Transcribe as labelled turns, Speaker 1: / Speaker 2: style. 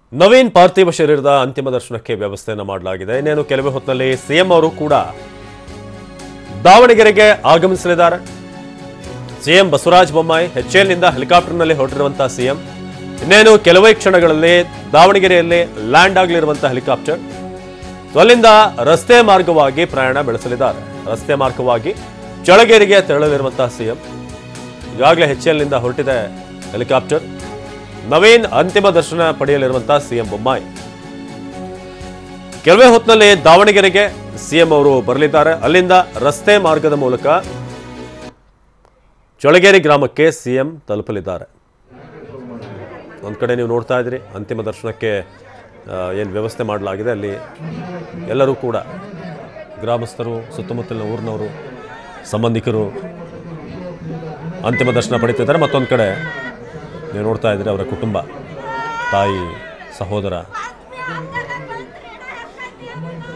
Speaker 1: ನವೀನ್ ಪಾರ್ಥಿವ ಶರೀರದ ಅಂತಿಮ ದರ್ಶನಕ್ಕೆ ವ್ಯವಸ್ಥೆಯನ್ನು ಮಾಡಲಾಗಿದೆ ಇನ್ನೇನು ಕೆಲವೇ ಹೊತ್ತಿನಲ್ಲಿ ಸಿಎಂ ಅವರು ಕೂಡ ದಾವಣಗೆರೆಗೆ ಆಗಮಿಸಲಿದ್ದಾರೆ ಸಿಎಂ ಬಸವರಾಜ ಬೊಮ್ಮಾಯಿ ಎಚ್ಎಲ್ನಿಂದ ಹೆಲಿಕಾಪ್ಟರ್ನಲ್ಲಿ ಹೊರಟಿರುವಂತಹ ಸಿಎಂ ಇನ್ನೇನು ಕೆಲವೇ ಕ್ಷಣಗಳಲ್ಲಿ ದಾವಣಗೆರೆಯಲ್ಲಿ ಲ್ಯಾಂಡ್ ಆಗಲಿರುವಂತಹ ಹೆಲಿಕಾಪ್ಟರ್ ಸೊ ಅಲ್ಲಿಂದ ರಸ್ತೆ ಮಾರ್ಗವಾಗಿ ಪ್ರಯಾಣ ಬೆಳೆಸಲಿದ್ದಾರೆ ರಸ್ತೆ ಮಾರ್ಗವಾಗಿ ಚಳಗೇರಿಗೆ ತೆರಳಲಿರುವಂತಹ ಸಿಎಂ ಈಗಾಗಲೇ ಎಚ್ಎಲ್ನಿಂದ ಹೊರಟಿದೆ ಹೆಲಿಕಾಪ್ಟರ್ ನವೀನ್ ಅಂತಿಮ ದರ್ಶನ ಪಡೆಯಲಿರುವಂತಹ ಸಿಎಂ ಬೊಮ್ಮಾಯಿ ಕೆಲವೇ ಹೊತ್ತಿನಲ್ಲಿ ದಾವಣಗೆರೆಗೆ ಸಿಎಂ ಅವರು ಬರಲಿದ್ದಾರೆ ಅಲ್ಲಿಂದ ರಸ್ತೆ ಮಾರ್ಗದ ಮೂಲಕ ಚಳಗೇರಿ ಗ್ರಾಮಕ್ಕೆ ಸಿಎಂ ತಲುಪಲಿದ್ದಾರೆ ಒಂದು ಕಡೆ ನೀವು ನೋಡ್ತಾ ಇದ್ದೀರಿ ಅಂತಿಮ ದರ್ಶನಕ್ಕೆ ಏನು ವ್ಯವಸ್ಥೆ ಮಾಡಲಾಗಿದೆ ಅಲ್ಲಿ ಎಲ್ಲರೂ ಕೂಡ ಗ್ರಾಮಸ್ಥರು ಸುತ್ತಮುತ್ತಲಿನ ಊರಿನವರು ಸಂಬಂಧಿಕರು ಅಂತಿಮ ದರ್ಶನ ಪಡಿತಿದ್ದಾರೆ ಮತ್ತೊಂದು ಕಡೆ ನೀವು ನೋಡ್ತಾ ಇದ್ದೀರಿ ಅವರ ಕುಟುಂಬ ತಾಯಿ ಸಹೋದರ